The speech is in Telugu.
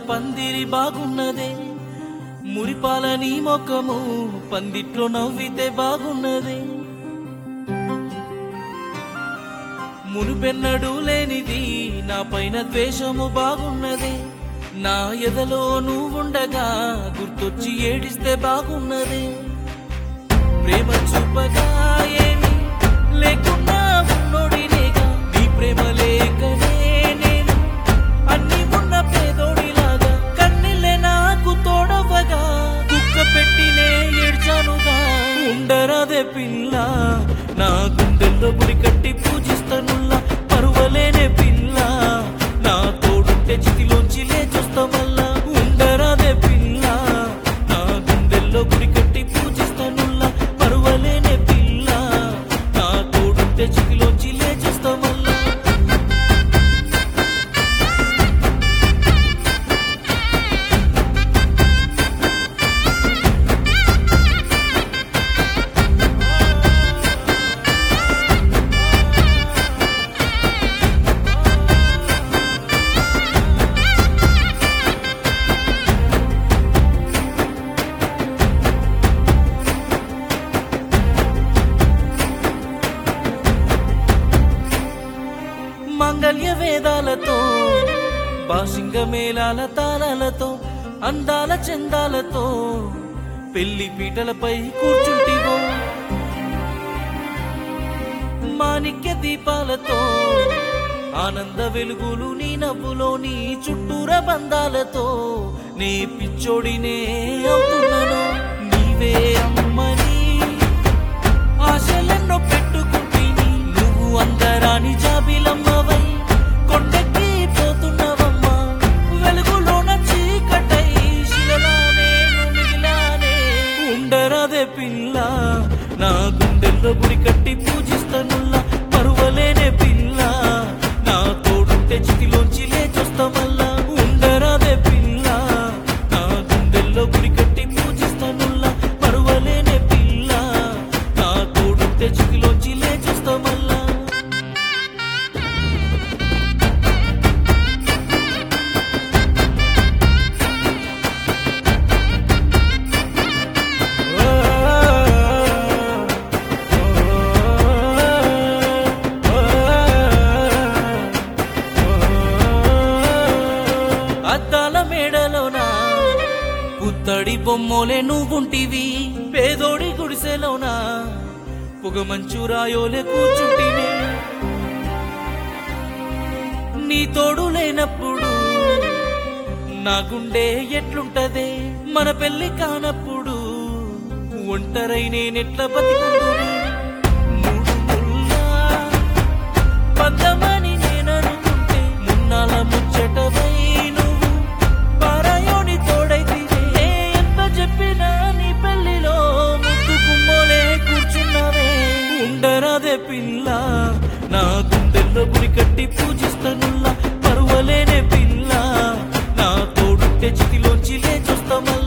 పందిరి బాగున్నదే మురిపాల నీ మొక్కము పందిట్లో నవ్వితే బాగున్నదే మునుపెన్నడూ లేనిది నా పైన ద్వేషము బాగున్నదే నా ఎదలో నువ్వుండగా గుర్తొచ్చి ఏడిస్తే బాగున్నదే ప్రేమ చూపగా ఏమి లేకున్నా ఉన్నోడినేగా నీ ప్రేమ లేకనే నేను అన్ని ఉన్న పేదోడిలాగా కన్నీళ్ళే నాకు తోడవగా కుక్క పెట్టినే ఏడ్చానుగా ఉండరాదే పిల్ల నా గుండెల్లో గుడి కట్టి పూజిస్తానుల్లా పరువలేనే పిల్ల నా తోడుంటే చితిలోంచి లేచొస్తా మళ్ళా ఉండరాదే పిల్ల నా గుండెల్లో గుడి కట్టి పూజిస్తానుల్లా పరువలేనే పిల్ల నా తోడుంటే చితిలోంచి లేచొస్తా మళ్ళా మంగళ్య వేదాలతో బాసింగ మేళాల తాళాలతో అందాల చందాలతో పెళ్లి పీటలపై కూర్చుంటివో మాణిక్య దీపాలతో ఆనంద వెలుగులు నీ నవ్వులో నీ చుట్టూర బంధాలతో నే పిచ్చోడినే అవుతున్నాను నీవే అమ్మని ఆశలెన్నో పెట్టుకుంటిని నువ్వు అందరాని జాబిలమ్మవై కొండెక్కి పోతున్నవమ్మా వెలుగులోన చీకటై శిలలానే నువ్వు మిగిలానే ఉండరాదే పిల్ల నా గుండెల్లో గుడి కట్టి పూజిస్తానుల్లా పరువలేనే పిల్ల నా తోడుంటే చితిలోంచి లేచొస్తా మళ్ళా ఉండరాదే పిల్ల నా గుండెల్లో గుడి కట్టి పూజిస్తానుల్లా పరువలేనే పిల్ల నా తోడుంటే చితిలోంచి లేచొస్తా మళ్ళా అద్దాల మేడలోన పుత్తడి బొమ్మోలే నువ్వుంటివి పేదోడి గుడిసెలోన పొగ మంచు రాయోలే కూర్చుంటివి నీ తోడు లేనప్పుడు నా గుండె ఎట్లుంటదే మన పెళ్లి కానప్పుడు ఒంటరై నేనెట్ల బతికుందునే మూడు ముళ్ళ పద్దమని నేననుకుంటే మున్నాల ముచ్చటవై నువ్వు పారాయోని తోడైతివే ఎంత చెప్పినా నీ పెళ్లిలో ముద్దు గుమ్మోలే కూర్చున్నావే ఉండరాదే పిల్ల నా గుండెల్లో గురి కట్టి పూజిస్తానుల్లా పరువలేనే పిల్ల నా తోడుంటే చితిలోంచి లేచొస్తా మళ్ళా